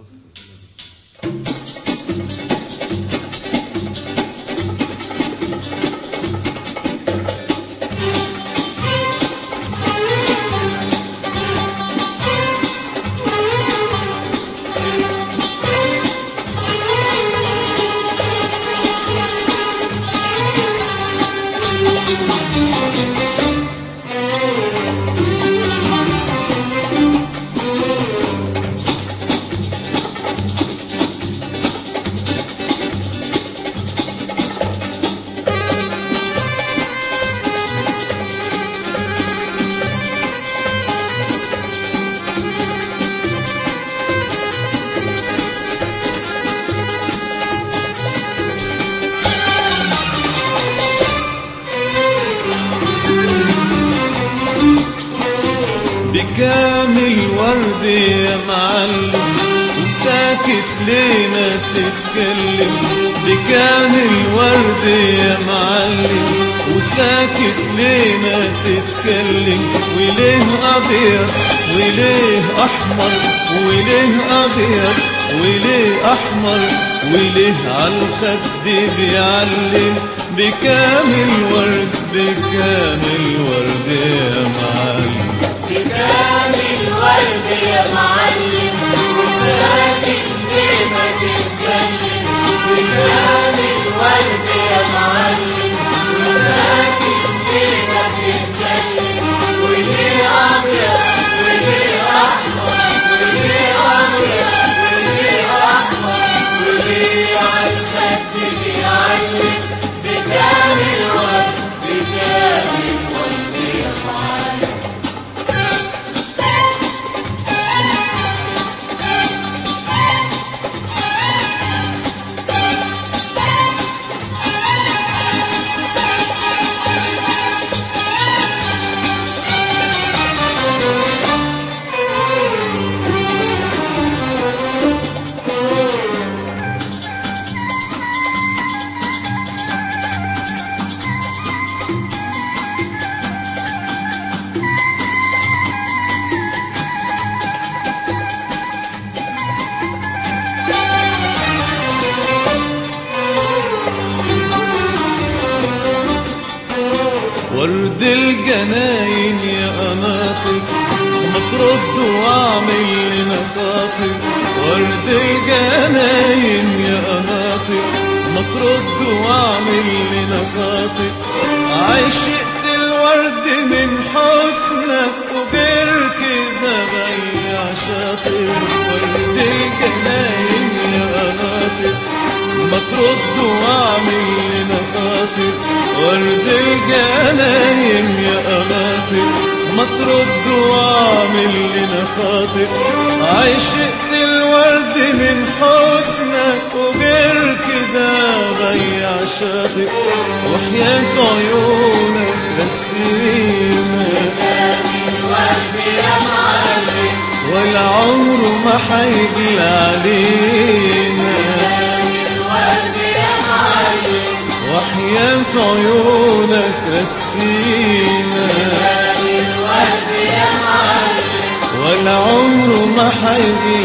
مصر بكامل ورد يا معلم وساكت ليه ما تتكلم بكامل ورد يا معلم وساكت ليه ما تتكلم وليه ابيض وليه احمر وليه ابيض وليه احمر وليه عالخد بيعلم بكامل ورد بكامل ورد يا معلم بكامل ورد يا معلم وساكت ليه ما تتكلم بكامل ورد يا معلم وساكت ليه ما تتكلم وليه ابيض وليه احمر وليه ابيض وليه احمر وليه عالخد بيعلم بكامل ورد بكامل ورد يا معلم ورد الجناين يا قناطر ما ترد واعمل لنا خاطر ورد الجناين يا قناطر ما ترد واعمل لنا خاطر عشقت الورد من حسنك وغير كده بيع شاطر ورد الجناين يا قناطر ما ترد واعمل لنا خاطر ورد الجناين يا قناطر ما ترد واعمل لنا خاطر عشقت الورد من حسنك وغير كده ضيع شاطئ وحياة عيونك رسينا بكامل ورد يا معلم والعمر ما حيجي علينا بكامل ورد يا معلم وحياة عيونك رسينا بكامل ورد يا معلم والعمر ما حيجي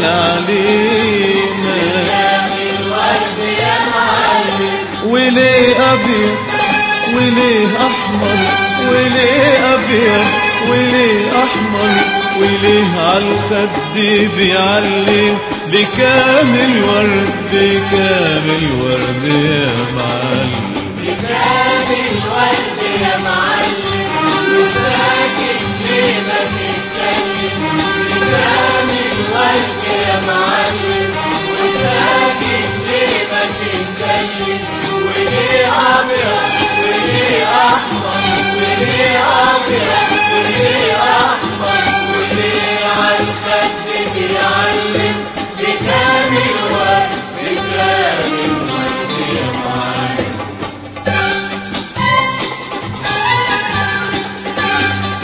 علينا بكامل ورد يا معلم وليه أبيض وليه أحمر وليه أبيض وليه أحمر وليه عالخد بيعلم بكامل ورد بكامل ورد يا معلم بكامل ورد يا معلم وساكت ليه ما تتكلم بكامل ورد يا معلم وساكت ليه ما تتكلم وليه ابيض وليه احمر وليه ابيض وليه احمر وليه عالخد بيعلم بكامل ورد بكامل ورد يا معلم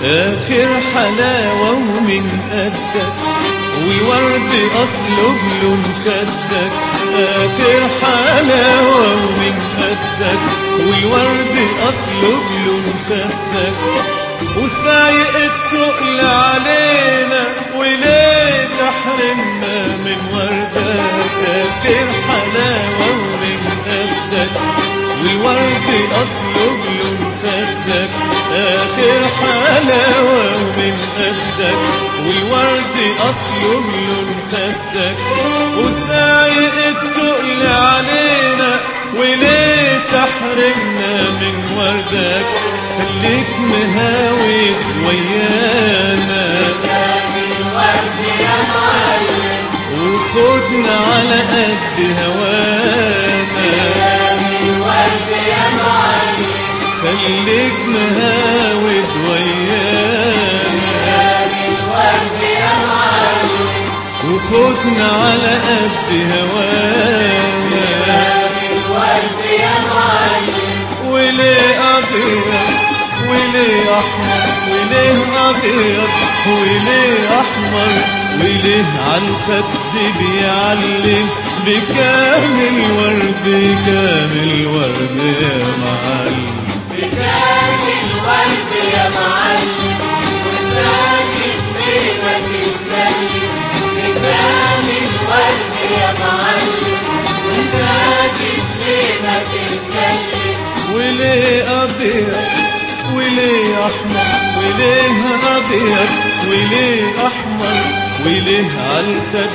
آخر حلاوة ومن قدك والورد أصله بلون خدك آخر حلاوة ومن قدك والورد أصله بلون خدك وسايق التقل علينا وليه تحرمنا من وردك آخر حلاوة ومن قدك والورد أصله بلون خدك آخر حلاوة ومن قدك والورد أصله بلون خدك وسايق التقل علينا وليه تحرمنا من وردك خليك مهاوي ويانا جاني الورد يا معلم وخدنا على قد هوانا جاني الورد يا معلم خليك مهاود ويانا جاني الورد يا معلم وخدنا على قد هوانا جاني الورد يا معلم وليه أبيض وليه أحمر وليه أبيض وليه أحمر وليه عالخد بيعلم بكامل ورد كامل ورد يا معلم بجاني الورد يا معلم وساكت ليه ما تتكلم بجاني الورد يا معلم وساكت ليه ما تتكلم وليه أبيض وليه أحمر وليه أبيض وليه أحمر وليه عالخد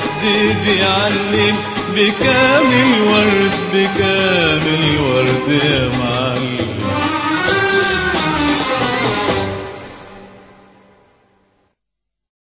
بيعلم بكامل ورد بكامل ورد يا معلم